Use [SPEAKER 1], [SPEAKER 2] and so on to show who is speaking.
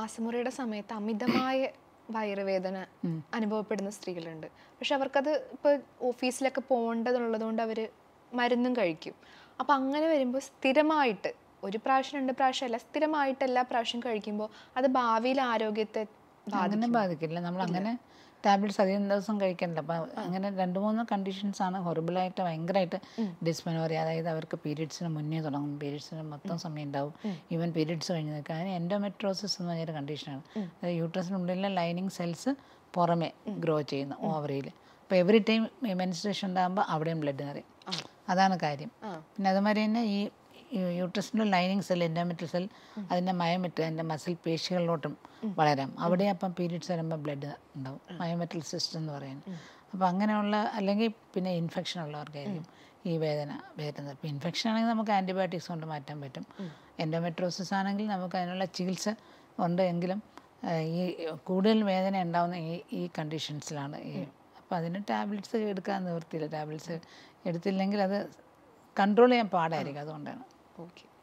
[SPEAKER 1] മാസമുറയുടെ സമയത്ത് അമിതമായ വയറുവേദന അനുഭവപ്പെടുന്ന സ്ത്രീകളുണ്ട് പക്ഷെ അവർക്കത് ഇപ്പോൾ ഓഫീസിലൊക്കെ പോകേണ്ടതുള്ളതുകൊണ്ട് അവർ മരുന്നും കഴിക്കും അപ്പം അങ്ങനെ വരുമ്പോൾ സ്ഥിരമായിട്ട് ഒരു പ്രാവശ്യം രണ്ട് പ്രാവശ്യം അല്ല സ്ഥിരമായിട്ട് എല്ലാ പ്രാവശ്യം കഴിക്കുമ്പോൾ അത് ഭാവിയിൽ ആരോഗ്യത്തെ
[SPEAKER 2] അങ്ങനെ ബാധിക്കില്ല നമ്മൾ അങ്ങനെ ടാബ്ലറ്റ്സ് അധികം ദിവസം കഴിക്കണ്ട അപ്പം അങ്ങനെ രണ്ട് മൂന്ന് കണ്ടീഷൻസ് ആണ് ഹൊറിബിളായിട്ട് ഭയങ്കരമായിട്ട് ഡിസ്പെനോറിയ അതായത് അവർക്ക് പീരീഡ്സിന് മുന്നേ തുടങ്ങും പീരീഡ്സിന് മൊത്തം സമയം ഉണ്ടാവും ഈവൻ പീരീഡ്സ് കഴിഞ്ഞ് നിൽക്കുക അതിന് എൻഡോമെട്രോസിസ് എന്ന് പറഞ്ഞൊരു കണ്ടീഷനാണ് അതായത് യൂട്രസിനുള്ളിലെ ലൈനിങ് സെൽസ് പുറമെ ഗ്രോ ചെയ്യുന്നു ഓവറിയിൽ അപ്പോൾ എവറി ടൈം മെൻസ്ട്രേഷൻ ഉണ്ടാകുമ്പോൾ അവിടെയും ബ്ലഡ് നിറയും അതാണ് കാര്യം പിന്നെ അതുമാതിരി തന്നെ ഈ യൂട്രസിൻ്റെ ലൈനിങ് സെൽ എൻഡോമെട്രിയൽ സെൽ അതിൻ്റെ മയമെറ്റ് അതിൻ്റെ മസിൽ പേശികളിലോട്ടും വളരാം അവിടെ അപ്പം പീരീഡ്സ് വരുമ്പോൾ ബ്ലഡ് ഉണ്ടാവും മയോമെട്രൽ സിസ്റ്റം എന്ന് പറയുന്നത് അപ്പോൾ അങ്ങനെയുള്ള അല്ലെങ്കിൽ പിന്നെ ഇൻഫെക്ഷൻ ഉള്ളവർക്കായിരിക്കും ഈ വേദന വരുന്നത് ഇപ്പോൾ ഇൻഫെക്ഷൻ ആണെങ്കിൽ നമുക്ക് ആൻറ്റിബയോട്ടിക്സ് കൊണ്ട് മാറ്റാൻ പറ്റും എൻഡോമെട്രോസിസ് ആണെങ്കിൽ നമുക്ക് അതിനുള്ള ചികിത്സ ഉണ്ട് എങ്കിലും ആ, ഈ കൂടുതൽ വേദന ഉണ്ടാവുന്ന ഈ ഈ കണ്ടീഷൻസിലാണ് ഈ അപ്പോൾ അതിന് ടാബ്ലറ്റ്സ് എടുക്കാൻ നിവൃത്തിയില്ല ടാബ്ലറ്റ്സ് എടുത്തില്ലെങ്കിൽ അത് കൺട്രോൾ ചെയ്യാൻ പാടായിരിക്കും അതുകൊണ്ടാണ്
[SPEAKER 1] ഓക്കെ